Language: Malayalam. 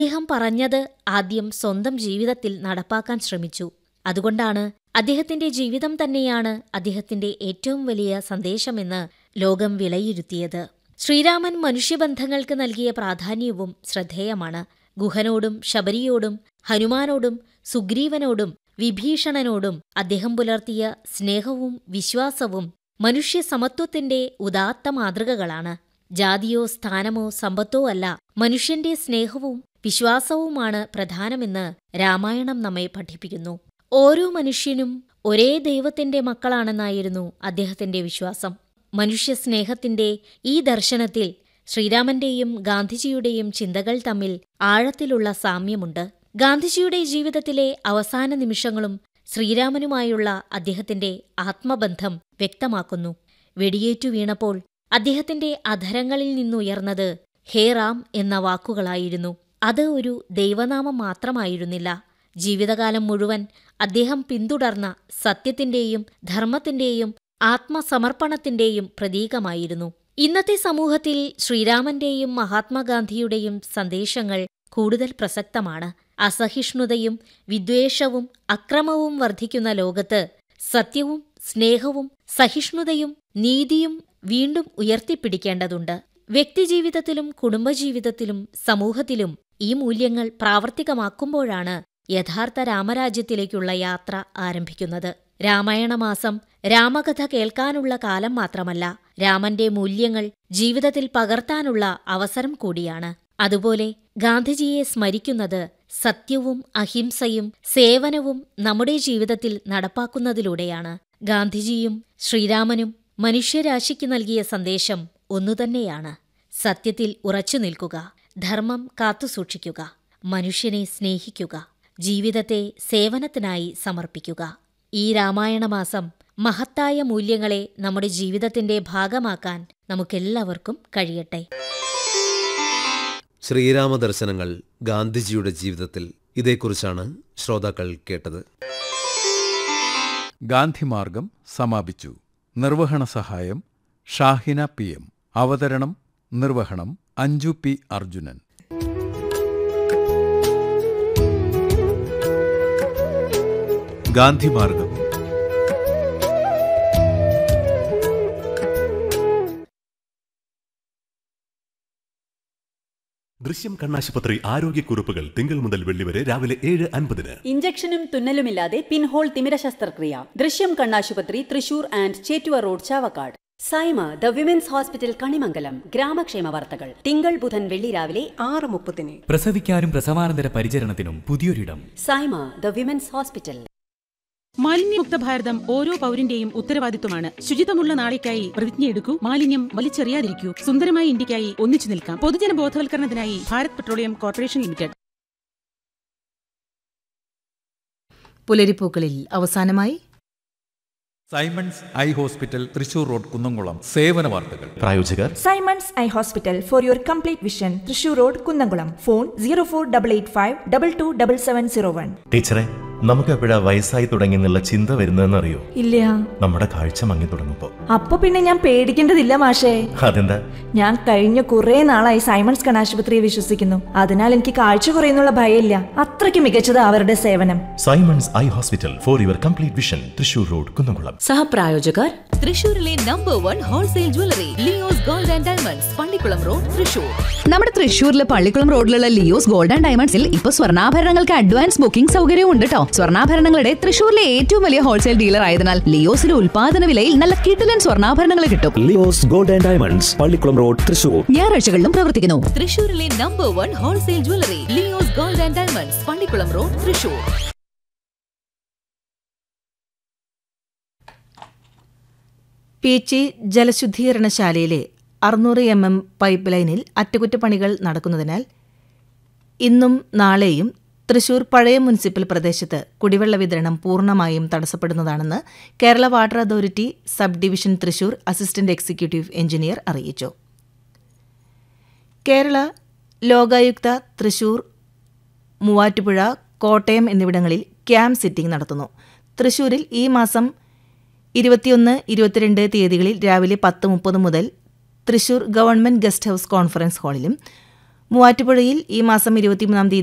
അദ്ദേഹം പറഞ്ഞത് ആദ്യം സ്വന്തം ജീവിതത്തിൽ നടപ്പാക്കാൻ ശ്രമിച്ചു അതുകൊണ്ടാണ് അദ്ദേഹത്തിന്റെ ജീവിതം തന്നെയാണ് അദ്ദേഹത്തിന്റെ ഏറ്റവും വലിയ സന്ദേശമെന്ന് ലോകം വിലയിരുത്തിയത് ശ്രീരാമൻ മനുഷ്യബന്ധങ്ങൾക്ക് നൽകിയ പ്രാധാന്യവും ശ്രദ്ധേയമാണ് ഗുഹനോടും ശബരിയോടും ഹനുമാനോടും സുഗ്രീവനോടും വിഭീഷണനോടും അദ്ദേഹം പുലർത്തിയ സ്നേഹവും വിശ്വാസവും മനുഷ്യ സമത്വത്തിന്റെ ഉദാത്ത മാതൃകകളാണ് ജാതിയോ സ്ഥാനമോ സമ്പത്തോ അല്ല മനുഷ്യന്റെ സ്നേഹവും വിശ്വാസവുമാണ് പ്രധാനമെന്ന് രാമായണം നമ്മെ പഠിപ്പിക്കുന്നു ഓരോ മനുഷ്യനും ഒരേ ദൈവത്തിന്റെ മക്കളാണെന്നായിരുന്നു അദ്ദേഹത്തിന്റെ വിശ്വാസം മനുഷ്യസ്നേഹത്തിന്റെ ഈ ദർശനത്തിൽ ശ്രീരാമന്റെയും ഗാന്ധിജിയുടെയും ചിന്തകൾ തമ്മിൽ ആഴത്തിലുള്ള സാമ്യമുണ്ട് ഗാന്ധിജിയുടെ ജീവിതത്തിലെ അവസാന നിമിഷങ്ങളും ശ്രീരാമനുമായുള്ള അദ്ദേഹത്തിന്റെ ആത്മബന്ധം വ്യക്തമാക്കുന്നു വെടിയേറ്റു വീണപ്പോൾ അദ്ദേഹത്തിന്റെ അധരങ്ങളിൽ നിന്നുയർന്നത് ഹേ റാം എന്ന വാക്കുകളായിരുന്നു അത് ഒരു ദൈവനാമം മാത്രമായിരുന്നില്ല ജീവിതകാലം മുഴുവൻ അദ്ദേഹം പിന്തുടർന്ന സത്യത്തിന്റെയും ധർമ്മത്തിന്റെയും ആത്മസമർപ്പണത്തിന്റെയും പ്രതീകമായിരുന്നു ഇന്നത്തെ സമൂഹത്തിൽ ശ്രീരാമന്റെയും മഹാത്മാഗാന്ധിയുടെയും സന്ദേശങ്ങൾ കൂടുതൽ പ്രസക്തമാണ് അസഹിഷ്ണുതയും വിദ്വേഷവും അക്രമവും വർദ്ധിക്കുന്ന ലോകത്ത് സത്യവും സ്നേഹവും സഹിഷ്ണുതയും നീതിയും വീണ്ടും ഉയർത്തിപ്പിടിക്കേണ്ടതുണ്ട് വ്യക്തിജീവിതത്തിലും കുടുംബജീവിതത്തിലും സമൂഹത്തിലും ഈ മൂല്യങ്ങൾ പ്രാവർത്തികമാക്കുമ്പോഴാണ് യഥാർത്ഥ രാമരാജ്യത്തിലേക്കുള്ള യാത്ര ആരംഭിക്കുന്നത് രാമായണമാസം രാമകഥ കേൾക്കാനുള്ള കാലം മാത്രമല്ല രാമന്റെ മൂല്യങ്ങൾ ജീവിതത്തിൽ പകർത്താനുള്ള അവസരം കൂടിയാണ് അതുപോലെ ഗാന്ധിജിയെ സ്മരിക്കുന്നത് സത്യവും അഹിംസയും സേവനവും നമ്മുടെ ജീവിതത്തിൽ നടപ്പാക്കുന്നതിലൂടെയാണ് ഗാന്ധിജിയും ശ്രീരാമനും മനുഷ്യരാശിക്ക് നൽകിയ സന്ദേശം ഒന്നുതന്നെയാണ് സത്യത്തിൽ ഉറച്ചു നിൽക്കുക ധർമ്മം കാത്തുസൂക്ഷിക്കുക മനുഷ്യനെ സ്നേഹിക്കുക ജീവിതത്തെ സേവനത്തിനായി സമർപ്പിക്കുക ഈ രാമായണമാസം മഹത്തായ മൂല്യങ്ങളെ നമ്മുടെ ജീവിതത്തിന്റെ ഭാഗമാക്കാൻ നമുക്കെല്ലാവർക്കും കഴിയട്ടെ ശ്രീരാമ ദർശനങ്ങൾ ഗാന്ധിജിയുടെ ജീവിതത്തിൽ ഇതേക്കുറിച്ചാണ് ശ്രോതാക്കൾ കേട്ടത് ഗാന്ധിമാർഗം സമാപിച്ചു നിർവഹണ സഹായം ഷാഹിന പി എം അവതരണം നിർവഹണം അഞ്ജു പി അർജുനൻ ഗാന്ധിമാർഗം ദൃശ്യം കണ്ണാശുപത്രി ആരോഗ്യക്കുറിപ്പുകൾ തിങ്കൾ മുതൽ വെള്ളി വരെ രാവിലെ ഏഴ് അൻപതിന് ഇഞ്ചക്ഷനും തുന്നലുമില്ലാതെ പിൻഹോൾ തിമിര ശസ്ത്രക്രിയ ദൃശ്യം കണ്ണാശുപത്രി Thrissur and Chettuva road Chavakkad Saima the women's hospital Kanimangalam ഗ്രാമക്ഷേമ വാർത്തകൾ തിങ്കൾ ബുധൻ വെള്ളി രാവിലെ ആറ് മുപ്പതിന് പ്രസവിക്കാനും പ്രസവാനന്തര പരിചരണത്തിനും പുതിയൊരിടം സൈമ ദ വിമൻസ് ഹോസ്പിറ്റൽ മാലിന്യമുക്ത ഭാരതം ഓരോ പൗരന്റെയും ഉത്തരവാദിത്വമാണ് ശുചിത്വമുള്ള നാളേക്കായി പ്രതിജ്ഞയെടുക്കൂ മാലിന്യം വലിച്ചെറിയാതിരിക്കൂ സുന്ദരമായ ഇന്ത്യക്കായി ഒന്നിച്ചു നിൽക്കാം പൊതുജന ബോധവൽക്കരണത്തിനായി ഭാരത് പെട്രോളിയം കോർപ്പറേഷൻ ലിമിറ്റഡ് പുലരിപ്പൂക്കളിൽ അവസാനമായി Simons eye hospital Thrissur road Kunnamkulam സേവന വാർത്തകൾ പ്രായോജകർ Simons eye hospital for your complete vision Thrissur road Kunnamkulam phone zero four double eight five double two double seven zero one ടീച്ചറെ നമുക്ക് എപ്പോഴാ വയസ്സായി തുടങ്ങി എന്നുള്ള ചിന്ത വരുന്നതെന്നറിയോ ഇല്ല നമ്മുടെ കാഴ്ച മങ്ങി തുടങ്ങുമ്പോ അപ്പൊ പിന്നെ ഞാൻ പേടിക്കേണ്ടതില്ല മാഷേ അതെന്താ ഞാൻ കഴിഞ്ഞ കുറെ നാളായി സൈമൺസ് കണാശുപത്രിയെ വിശ്വസിക്കുന്നു അതിനാൽ എനിക്ക് കാഴ്ച കുറയുന്നുള്ള ഭയമില്ല അത്രയ്ക്ക് മികച്ചത് അവരുടെ സേവനം Simons eye hospital for your complete vision Thrissur road Kunnamkulam സഹപ്രായോജകർ തൃശൂരിലെ number one wholesale jewellery Leo's gold and diamonds Pallikulam road Thrissur നമ്മുടെ തൃശൂരിലെ പള്ളിക്കുളം റോഡിലുള്ള ലിയോസ് ഗോൾഡ് ആൻഡ് ഡയമണ്ട്സിൽ ഇപ്പൊ സ്വർണ്ണാഭരണങ്ങൾക്ക് അഡ്വാൻസ് ബുക്കിംഗ് സൗകര്യവും ഉണ്ട് കേട്ടോ സ്വർണ്ണാഭരണങ്ങളുടെ തൃശൂരിലെ ഏറ്റവും വലിയ ഹോൾസെയിൽ ഡീലർ ആയതിനാൽ ലിയോസിലെ ഉൽപാദന വിലയിൽ നല്ല കിടിലൻ സ്വർണ്ണാഭരണങ്ങൾ കിട്ടും Leo's gold and diamonds Pallikulam road Thrissur ഞായറാഴ്ചകളിലും പ്രവർത്തിക്കുന്നു തൃശൂരിലെ number one wholesale jewellery Leo's gold and diamonds Pallikulam road Thrissur Peechi ജലശുദ്ധീകരണശാലയിലെ അറുന്നൂറ് എം എം പൈപ്പ് ലൈനിൽ അറ്റകുറ്റപ്പണികൾ നടക്കുന്നതിനാൽ ഇന്നും നാളെയും തൃശൂർ പഴയ മുനിസിപ്പൽ പ്രദേശത്ത് കുടിവെള്ള വിതരണം പൂർണ്ണമായും തടസ്സപ്പെടുന്നതാണെന്ന് Kerala water authority sub division Thrissur assistant executive engineer അറിയിച്ചു കേരള ലോകായുക്ത തൃശൂർ മൂവാറ്റുപുഴ കോട്ടയം എന്നിവിടങ്ങളിൽ ക്യാമ്പ് സിറ്റിംഗ് നടത്തുന്നു തൃശൂരിൽ ഈ മാസം ഇരുപത്തിയൊന്ന് ഇരുപത്തിരണ്ട് തീയതികളിൽ രാവിലെ പത്ത് മുപ്പത് മുതൽ Thrissur government guest house conference ഹാളിലും മൂവാറ്റുപുഴയിൽ ഈ മാസം ഇരുപത്തിമൂന്നാം തീയതി